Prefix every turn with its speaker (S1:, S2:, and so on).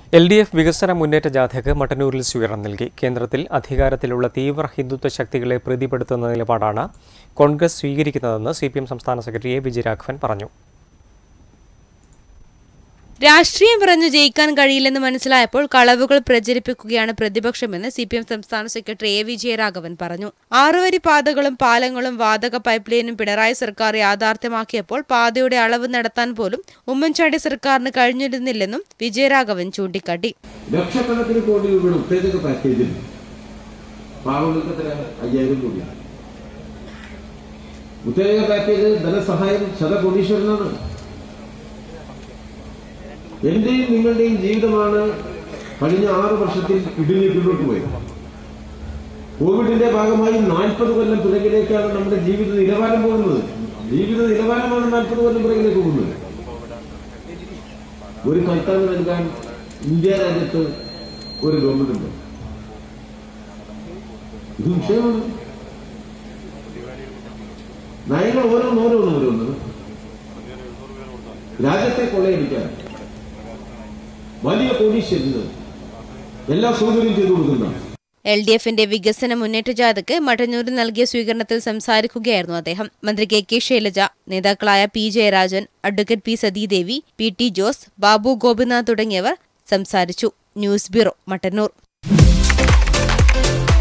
S1: L D F വികസന മുന്നേറ്റ ജാഥയ്ക്ക് മട്ടന്നൂരിൽ സ്വീകരണം നൽകി കേന്ദ്രത്തിൽ അധികാരത്തിലുള്ള തീവ്ര ഹിന്ദുത്വ ശക്തികളെ പ്രീതിപ്പെടുത്തുന്ന നിലപാടാണ് കോൺഗ്രസ് സ്വീകരിക്കുന്നതെന്ന് സി സംസ്ഥാന സെക്രട്ടറി എ വിജയരാഘവൻ പറഞ്ഞു
S2: രാഷ്ട്രീയം പറഞ്ഞു ജയിക്കാൻ കഴിയില്ലെന്ന് മനസ്സിലായപ്പോൾ കളവുകൾ പ്രചരിപ്പിക്കുകയാണ് പ്രതിപക്ഷമെന്ന് സി പി എം സംസ്ഥാന സെക്രട്ടറി എ വിജയരാഘവൻ പറഞ്ഞു ആറുവരി പാതകളും പാലങ്ങളും വാതക പൈപ്പ് ലൈനും പിണറായി സർക്കാർ യാഥാർത്ഥ്യമാക്കിയപ്പോൾ പാതയുടെ അളവ് നടത്താൻ പോലും ഉമ്മൻചാണ്ടി സർക്കാരിന് കഴിഞ്ഞിരുന്നില്ലെന്നും വിജയരാഘവൻ ചൂണ്ടിക്കാട്ടി
S3: ലക്ഷക്കണക്കിന് കോടി രൂപയുടെ ഉത്തേജക പാക്കേജിൽ പാവങ്ങൾക്ക് എത്ര അയ്യായിരം കോടിയാണ് ഉത്തേജക പാക്കേജ് ധനസഹായം ശതകോടീശ്വരനാണ് എന്റെയും നിങ്ങളുടെയും ജീവിതമാണ് കഴിഞ്ഞ ആറ് വർഷത്തിൽ ഇടിഞ്ഞ് പിന്നോട്ട് പോയത് കോവിഡിന്റെ ഭാഗമായി നാൽപ്പത് കൊല്ലം പിറകിലേക്കാണ് നമ്മുടെ ജീവിത നിലവാരം പോകുന്നത് ജീവിത നിലവാരമാണ് നാൽപ്പത് കൊല്ലം പിറകിലേക്ക് പോകുന്നത് ഒരു കൽത്താന് നൽകാൻ ഇന്ത്യ രാജ്യത്ത് ഒരു ഗവൺമെന്റ് ഉണ്ട് ഇത് വിഷയമാണ് നയങ്ങൾ ഓരോന്ന് ഓരോന്ന് ഓരോന്ന് രാജ്യത്തെ കൊള്ളയടിക്കാൻ വലിയ കോടീശ്വരന് എല്ലാ സൗകര്യം ചെയ്തു കൊടുക്കുന്ന
S2: എൽ ഡി എഫിന്റെ വികസന മുന്നേറ്റ ജാഥയ്ക്ക് മട്ടന്നൂരിൽ നൽകിയ സ്വീകരണത്തിൽ സംസാരിക്കുകയായിരുന്നു അദ്ദേഹം മന്ത്രി കെ കെ ശൈലജ നേതാക്കളായ പി ജയരാജൻ അഡ്വക്കേറ്റ് പി സതീദേവി പി ടി ജോസ് ബാബു ഗോപിനാഥ് തുടങ്ങിയവർ സംസാരിച്ചു ന്യൂസ് ബ്യൂറോ മട്ടന്നൂർ